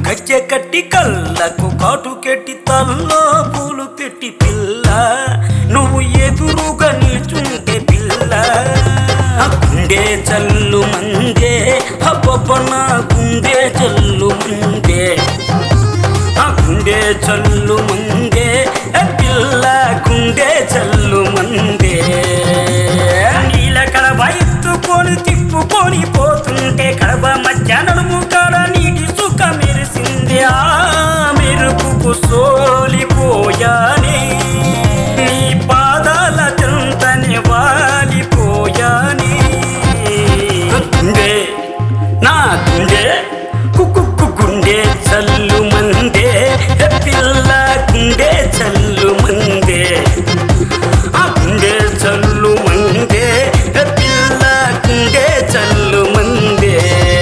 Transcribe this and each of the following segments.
గజ్జె కట్టి కళ్ళకు కాటు కెట్టి తల్లో పూలు పెట్టి పిల్ల నువ్వు ఎదురుగా నిల్చుంటే పిల్ల ఆ గుండె చల్లు మందే అబ్బబ్బ నా గుండె చల్లు మందే ఆ గుండె చల్లు మందే ఏ పిల్ల గుండె చల్లు మందే నీల కడవ ఎత్తుకొని తిప్పుకొని పోతుంటే కడవ మధ్య నడుము కాడ నీటి సుఖ మెరిసింది ఆ మెరుపుకు సోలిపోయానే నీ పాదాల చెంతని వాలిపోయానే గుండె నా గుండె కుక్కు గుండె చల్లు మందే ఏ పిల్ల గుండె చల్లు మందే ఆ గుండె చల్లు మందే ఏ పిల్ల గుండె చల్లు మందే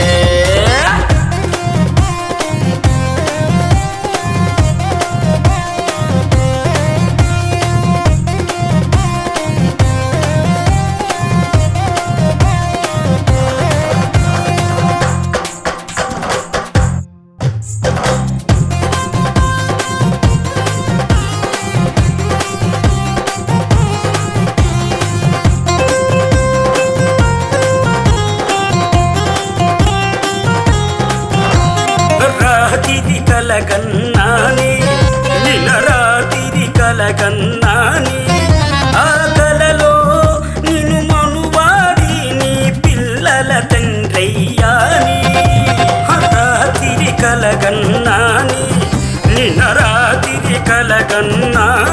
రాతిరి కలగన్నాని నిల రాతిరి కలగన్నాని ఆ కలలో నిన్ను మనువాడి నీ పిల్లల తండ్రయ్యాని ఆ రాతిరి కలగన్నాని నిన్న రాతిరి కలగన్నాని